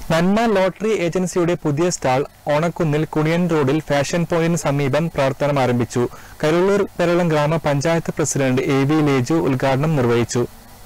നന്മ ലോട്ടറി ഏജൻസിയുടെ പുതിയ സ്റ്റാൾ ഓണക്കുന്നിൽ കുണിയൻ റോഡിൽ ഫാഷൻ പോയിന്റിന് സമീപം പ്രവർത്തനം ആരംഭിച്ചു കരുളൂർ പെരളം ഗ്രാമപഞ്ചായത്ത് പ്രസിഡന്റ് എ വി ലേജു ഉദ്ഘാടനം നിർവഹിച്ചു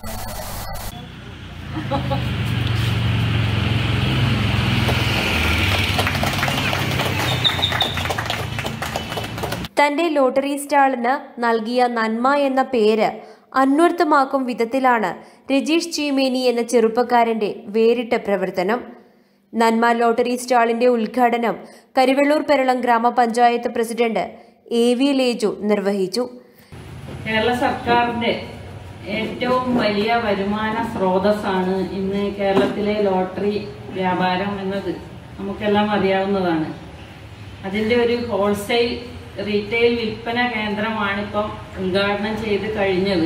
തന്റെ ലോട്ടറി സ്റ്റാളിന് നൽകിയ നന്മ എന്ന പേര് അന്വർത്ഥമാക്കും വിധത്തിലാണ് രജീഷ് ചീമേനി എന്ന ചെറുപ്പക്കാരന്റെ വേറിട്ട പ്രവർത്തനം നന്മ ലോട്ടറി സ്റ്റാളിന്റെ ഉദ്ഘാടനം കരിവെള്ളൂർ പെരളം ഗ്രാമപഞ്ചായത്ത് പ്രസിഡന്റ് എ വി ലേജു നിർവഹിച്ചു കേരള സർക്കാരിന്റെ ഏറ്റവും വലിയ വരുമാന സ്രോതസ്സാണ് ഇന്ന് കേരളത്തിലെ ലോട്ടറി വ്യാപാരം എന്നത് നമുക്കെല്ലാം അറിയാവുന്നതാണ് അതിന്റെ ഒരു ഹോൾസെയിൽ റീറ്റെയിൽ വിൽപ്പന കേന്ദ്രമാണ് ഇപ്പം ഉദ്ഘാടനം ചെയ്ത് കഴിഞ്ഞത്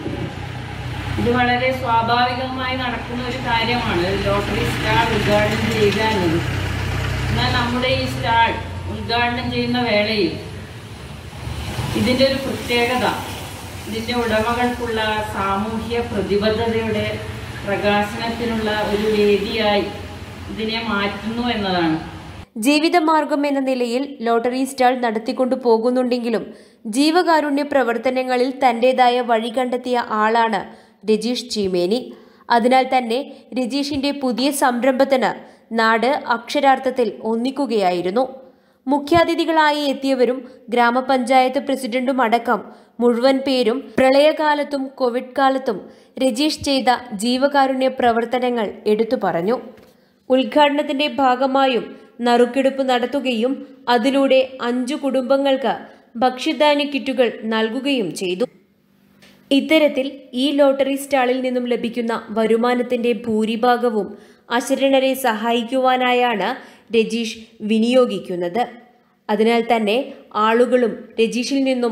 ഇത് വളരെ സ്വാഭാവികമായി നടക്കുന്ന ഒരു കാര്യമാണ് ഒരു ലോട്ടറി സ്റ്റാൾ ഉദ്ഘാടനം ചെയ്യുക എന്നത് എന്നാൽ നമ്മുടെ ഈ സ്റ്റാൾ ഉദ്ഘാടനം ചെയ്യുന്ന വേളയിൽ ഇതിന്റെ ഒരു പ്രത്യേകത ഇതിന്റെ ഉടമകൾക്കുള്ള സാമൂഹ്യ പ്രതിബദ്ധതയുടെ പ്രകാശനത്തിനുള്ള ഒരു വേദിയായി ഇതിനെ മാറ്റുന്നു എന്നതാണ് ജീവിതമാർഗം എന്ന നിലയിൽ ലോട്ടറി സ്റ്റാൾ നടത്തിക്കൊണ്ടു പോകുന്നുണ്ടെങ്കിലും ജീവകാരുണ്യ പ്രവർത്തനങ്ങളിൽ തന്റേതായ വഴി കണ്ടെത്തിയ ആളാണ് രജീഷ് ചീമേനി അതിനാൽ തന്നെ രജീഷിന്റെ പുതിയ സംരംഭത്തിന് നാട് അക്ഷരാർത്ഥത്തിൽ ഒന്നിക്കുകയായിരുന്നു മുഖ്യാതിഥികളായി എത്തിയവരും ഗ്രാമപഞ്ചായത്ത് പ്രസിഡന്റും അടക്കം മുഴുവൻ പേരും പ്രളയകാലത്തും കോവിഡ് കാലത്തും രജീഷ് ചെയ്ത ജീവകാരുണ്യ പ്രവർത്തനങ്ങൾ എടുത്തു പറഞ്ഞു ഉദ്ഘാടനത്തിന്റെ ഭാഗമായും നറുക്കെടുപ്പ് നടത്തുകയും അതിലൂടെ അഞ്ചു കുടുംബങ്ങൾക്ക് ഭക്ഷ്യധാന്യ കിറ്റുകൾ നൽകുകയും ചെയ്തു ഇത്തരത്തിൽ ഈ ലോട്ടറി സ്റ്റാളിൽ നിന്നും ലഭിക്കുന്ന വരുമാനത്തിന്റെ ഭൂരിഭാഗവും അശരണരെ സഹായിക്കുവാനായാണ് രജീഷ് വിനിയോഗിക്കുന്നത് അതിനാൽ തന്നെ ആളുകളും രജീഷിൽ നിന്നും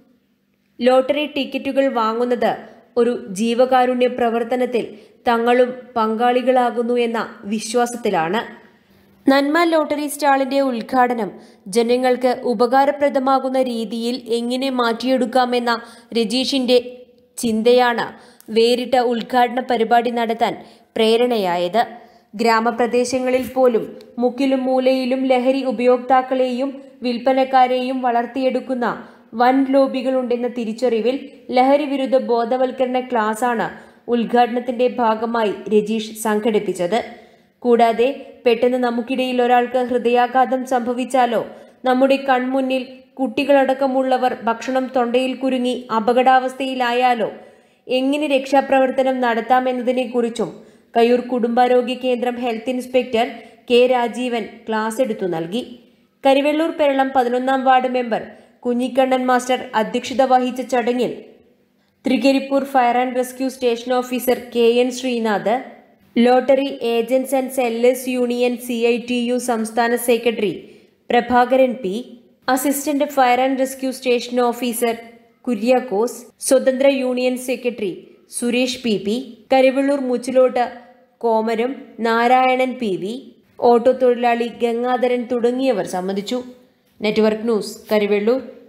ലോട്ടറി ടിക്കറ്റുകൾ വാങ്ങുന്നത് ഒരു ജീവകാരുണ്യ പ്രവർത്തനത്തിൽ തങ്ങളും പങ്കാളികളാകുന്നു എന്ന വിശ്വാസത്തിലാണ് നന്മ ലോട്ടറി സ്റ്റാളിന്റെ ഉദ്ഘാടനം ജനങ്ങൾക്ക് ഉപകാരപ്രദമാകുന്ന രീതിയിൽ എങ്ങനെ മാറ്റിയെടുക്കാമെന്ന രജീഷിന്റെ ചിന്തയാണ് വേറിട്ട ഉദ്ഘാടന പരിപാടി നടത്താൻ പ്രേരണയായത് ഗ്രാമപ്രദേശങ്ങളിൽ പോലും മുക്കിലും മൂലയിലും ലഹരി ഉപയോക്താക്കളെയും വിൽപ്പനക്കാരെയും വളർത്തിയെടുക്കുന്ന വൻ ലോബികളുണ്ടെന്ന തിരിച്ചറിവിൽ ലഹരി വിരുദ്ധ ബോധവൽക്കരണ ക്ലാസാണ് ഉദ്ഘാടനത്തിന്റെ ഭാഗമായി രജീഷ് സംഘടിപ്പിച്ചത് കൂടാതെ പെട്ടെന്ന് നമുക്കിടയിൽ ഒരാൾക്ക് ഹൃദയാഘാതം സംഭവിച്ചാലോ നമ്മുടെ കൺമുന്നിൽ കുട്ടികളടക്കമുള്ളവർ ഭക്ഷണം തൊണ്ടയിൽ കുരുങ്ങി അപകടാവസ്ഥയിലായാലോ എങ്ങനെ രക്ഷാപ്രവർത്തനം നടത്താമെന്നതിനെക്കുറിച്ചും കയ്യൂർ കുടുംബാരോഗ്യ കേന്ദ്രം health inspector K Rajeevan class എടുത്തു നൽകി കരിവെള്ളൂർ പെരളം പതിനൊന്നാം വാർഡ് മെമ്പർ കുഞ്ഞിക്കണ്ണൻ മാസ്റ്റർ അധ്യക്ഷത വഹിച്ച ചടങ്ങിൽ Thrikkaripur fire and rescue station officer K N Sreenath lottery agents and sellers union C I T U സംസ്ഥാന secretary Prabhakaran P assistant fire and rescue station officer Kuriakose സ്വതന്ത്ര union secretary Suresh P P Karivellur Muchilottu കോമരം Narayanan P V auto തൊഴിലാളി ഗംഗാധരൻ തുടങ്ങിയവർ സംബന്ധിച്ചു network news Karivellur